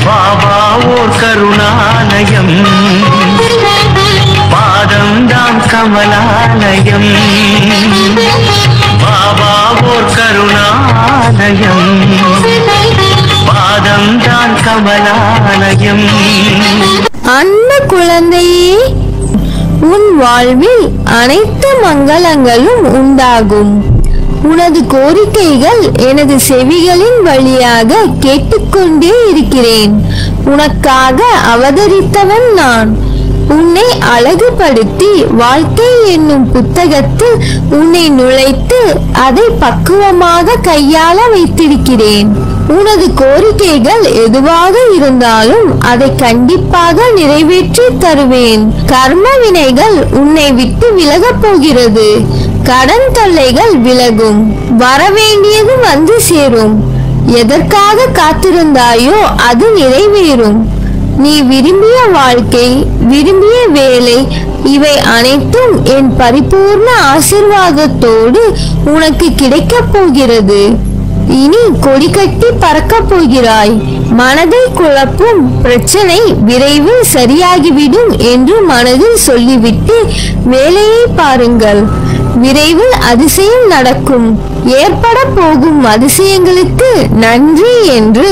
பாபா ஓர் கருணாலயம் பாதம்தான் கமலாலயம் பாபா ஓர் கருணாலயம் பாதம்தான் கமலாலயம் அன்பு குழந்தையே உன் வாழ்வில் அனைத்து மங்களங்களும் உண்டாகும் உனது கோரிக்கைகள் எனது செவிகளின் வழியாக கேட்டுக்கொண்டே இருக்கிறேன் உனக்காக அவதரித்தவன் நான் உன்னை அழகுபடுத்தி வாழ்க்கை என்னும் புத்தகத்தில் உன்னை நுழைத்து அதை பக்குவமாக கையாள வைத்திருக்கிறேன் உனது கோரிக்கைகள் எதுவாக இருந்தாலும் அதை கண்டிப்பாக நிறைவேற்றி தருவேன் கர்ம வினைகள் உன்னை விட்டு விலகப் போகிறது கடன் தொல்லைகள் விலகும் வரவேண்டியது வந்து சேரும் எதற்காக காத்திருந்தாயோ அது நிறைவேறும் நீ விரும்பிய வாழ்க்கை விரும்பிய வேலை இவை அனைத்தும் என் பரிபூர்ண ஆசிர்வாதத்தோடு உனக்கு கிடைக்கப் போகிறது இனி கொடி கட்டி பறக்கப் போகிறாய் மனதை குழப்பும் பிரச்சனை விரைவில் சரியாகிவிடும் என்று மனதில் சொல்லிவிட்டு வேலையை பாருங்கள் விரைவில் அதிசயம் நடக்கும் ஏற்பட போகும் அதிசயங்களுக்கு நன்றி என்று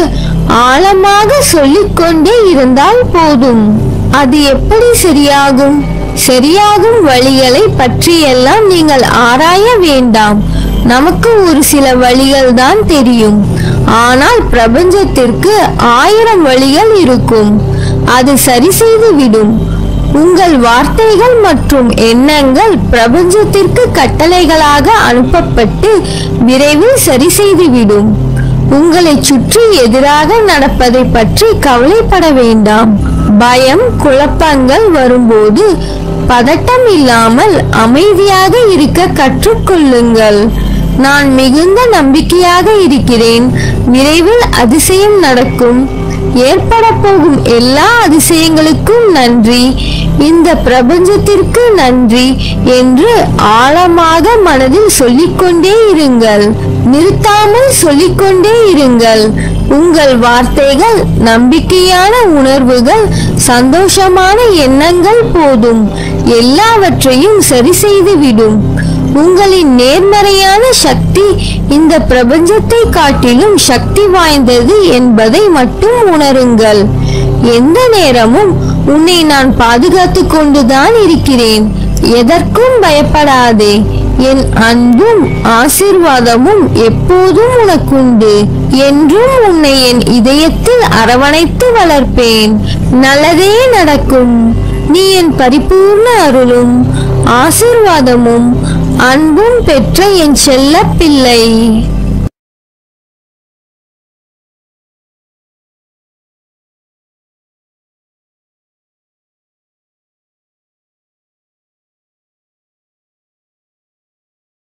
ஆழமாக சொல்லிக்கொண்டே இருந்தால் போதும் அது எப்படி சரியாகும் சரியாகும் வழிகளை பற்றியெல்லாம் நீங்கள் ஆராய வேண்டாம் நமக்கு ஒரு சில வழிகள் தான் தெரியும் ஆனால் பிரபஞ்சத்திற்கு ஆயிரம் வழிகள் இருக்கும் அது சரி செய்து விடும் உங்கள் வார்த்தைகள் மற்றும் எண்ணங்கள் பிரபஞ்சத்திற்கு கட்டளைகளாக அனுப்பப்பட்டு விரைவில் சரி செய்துவிடும் உங்களை சுற்றி எதிராக நடப்பதை பற்றி கவலைப்பட வேண்டாம் பயம் குழப்பங்கள் வரும்போது பதட்டம் இல்லாமல் அமைதியாக இருக்க கற்றுக்கொள்ளுங்கள் நான் மிகுந்த நம்பிக்கையாக இருக்கிறேன் விரைவில் அதிசயம் நடக்கும் ஏற்பட போகும் எல்லா அதிசயங்களுக்கும் நன்றி இந்த பிரபஞ்சத்திற்கு நன்றி என்று ஆழமாக மனதில் சொல்லிக்கொண்டே இருங்கள் நிறுத்தாமல் சொல்லிக்கொண்டே இருங்கள் உங்கள் வார்த்தைகள் நம்பிக்கையான உணர்வுகள் சந்தோஷமான எண்ணங்கள் போதும் எல்லாவற்றையும் சரி செய்துவிடும் உங்களின் நேர்மறையான சக்தி இந்த பிரபஞ்சத்தை காட்டிலும் சக்தி வாய்ந்தது என்பதை மட்டும் உணருங்கள் எந்த நேரமும் உன்னை நான் பாதுகாத்துக் கொண்டுதான் இருக்கிறேன் எதற்கும் பயப்படாதே என் அன்பும் ஆசீர்வாதமும் எப்போதும் உனக்குண்டு என்றும் உன்னை என் இதயத்தில் அரவணைத்து வளர்ப்பேன் நல்லதே நடக்கும் நீ என் பரிபூர்ண அருளும் ஆசீர்வாதமும் அன்பும் பெற்ற என் செல்ல பிள்ளை